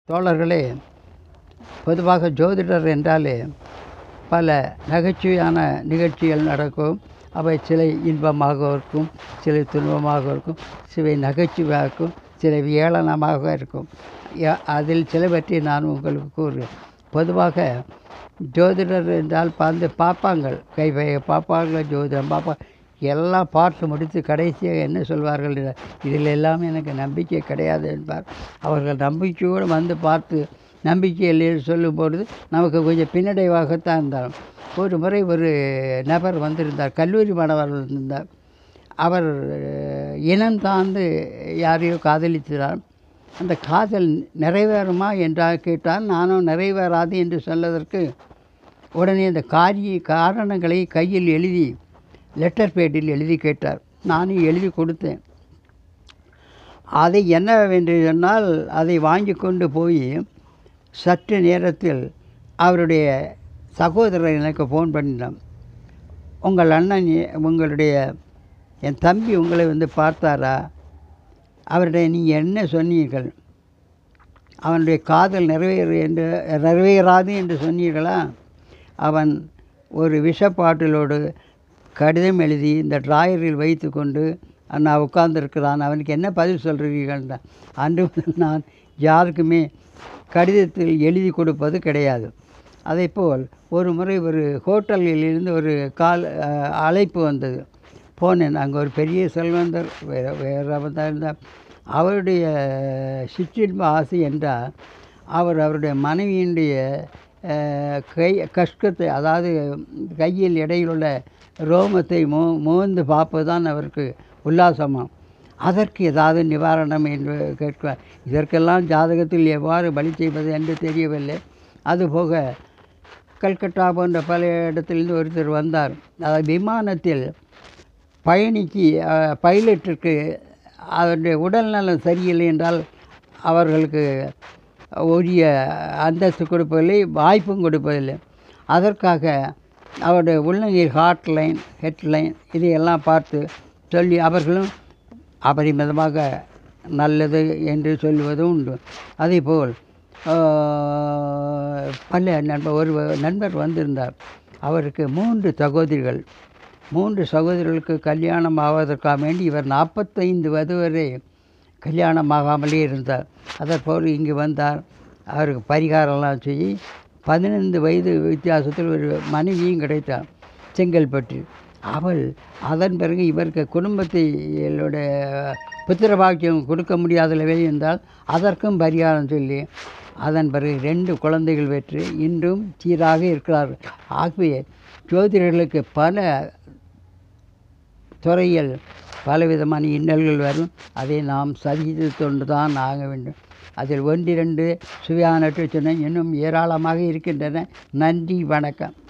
தோழர்களே பொதுவாக ஜோதிடர் என்றாலே பல நகைச்சுவையான நிகழ்ச்சிகள் நடக்கும் அவை சில இன்பமாக இருக்கும் சில துன்பமாக இருக்கும் சில நகைச்சுவையாக இருக்கும் சில ஏளனமாக இருக்கும் ய- அதில் சிலவற்றை நான் உங்களுக்கு கூறுகிறேன் பொதுவாக ஜோதிடர் என்றால் பார்த்து பார்ப்பாங்க கை வை- பார்ப்பாங்க ஜோதிடம் பார்ப்பாங்க எல்லாம் பார்த்து முடித்து கடைசியாக என்ன சொல்வார்கள் என்றால், இதில் எல்லாம் எனக்கு நம்பிக்கை கிடையாது என்பார் அவர்கள் நம்பிக்கையோடு வந்து பார்த்து நம்பிக்கை இல்லைன்னு சொல்லும்பொழுது நமக்கு கொஞ்சம் பின்னடைவாகத்தான் இருந்தாலும் ஒரு முறை ஒரு நபர் வந்திருந்தார் கல்லூரி மாணவர் வந்திருந்தார் அவர் அஹ், இனம் தாழ்ந்து யாரையோ காதலித்தார் அந்த காதல் நிறைவேறுமா என்றால் கேட்டால் நானும் நிறைவேறாது என்று சொன்னதற்கு உடனே அந்த காரிய காரணங்களை கையில் எழுதி லெட்டர் பேட்டில் எழுதி கேட்டார் நானும் எழுதி கொடுத்தேன் அதை என்னவென்று சொன்னால் அதை வாங்கி கொண்டு போய் சற்று நேரத்தில் அவருடைய சகோதரர் எனக்கு ஃபோன் பண்ணினான் உங்கள் அண்ணன் எ- உங்களுடைய என் தம்பி உங்களை வந்து பார்த்தாரா அவருடைய நீங்கள் என்ன சொன்னீர்கள் அவனுடைய காதல் நிறைவேறு என்று நிறைவேறாது என்று சொன்னீர்களா அவன் ஒரு விஷப்பாட்டிலோடு கடிதம் எழுதி இந்த டிராயரில் வைத்து கொண்டு நான் உட்கார்ந்திருக்கிறான் அவனுக்கு என்ன பதில் சொல்கிறீர்கள் அன்று முதல் நான் யாருக்குமே கடிதத்தில் எழுதி கொடுப்பது கிடையாது அதேபோல் ஒரு முறை ஒரு ஹோட்டலில் இருந்து ஒரு கால் அஹ், அழைப்பு வந்தது போனேன் அங்கே ஒரு பெரிய செல்வந்தர் வேறு வேறு தான் இருந்தார் அவருடைய சிற்றின்ப ஆசை என்றால் அவர் அவருடைய மனைவியினுடைய அஹ், கை கஷ்டத்தை அதாவது கையில் இடையில் உள்ள ரோமத்தை மோ மோந்து பார்ப்பது தான் அவருக்கு உல்லாசமாம் அதற்கு ஏதாவது நிவாரணம் என்று கேட்கிறார் இதற்கெல்லாம் ஜாதகத்தில் எவ்வாறு பலி செய்வது என்று தெரியவில்லை அதுபோக கல்கட்டா போன்ற பல இடத்திலிருந்து ஒருத்தர் வந்தார் அதாவது விமானத்தில் பயணிக்கு அஹ், பைலட்டிற்கு அவருடைய உடல்நலம் சரியில்லை என்றால் அவர்களுக்கு உரிய அந்தஸ்து கொடுப்பதில்லை வாய்ப்பும் கொடுப்பதில்லை அதற்காக அவருடைய உள்ளங்கையில் ஹாட்லைன் ஹெட்லைன் இதையெல்லாம் பார்த்து சொல்லி அவர்களும் அபரிமிதமாக நல்லது என்று சொல்லுவதும் உண்டு அதேபோல் ஆஹ், பல நண்பர் ஒரு நண்பர் வந்திருந்தார் அவருக்கு மூன்று சகோதரிகள் மூன்று சகோதரிகளுக்கு கல்யாணம் ஆவதற்காக வேண்டி இவர் நாற்பத்தைந்து வயது வரை கல்யாணம் ஆகாமலே இருந்தார் அதற்போல் இங்கு வந்தார் அவருக்கு பரிகாரம்லாம் செய்ய பதினைந்து வயது வித்தியாசத்தில் ஒரு மனைவியும் கிடைத்தார் செங்கல்பட்டு அவள் அதன் பிறகு இவருக்கு குடும்பத்தை என்னுடைய புத்திரபாக்கியம் கொடுக்க முடியாத நிலையில் இருந்தால் அதற்கும் பரிகாரம் சொல்லி அதன் பிறகு ரெண்டு குழந்தைகள் பெற்று இன்றும் சீராக இருக்கிறார்கள் ஆகவே ஜோதிடர்களுக்கு பல துறையில் பலவிதமான இன்னல்கள் வரும் அதை நாம் சகித்து கொண்டு தான் ஆக வேண்டும் அதில் ஒன்றிரண்டு சுவையானற்று சொன்ன இன்னும் ஏராளமாக இருக்கின்றன நன்றி வணக்கம்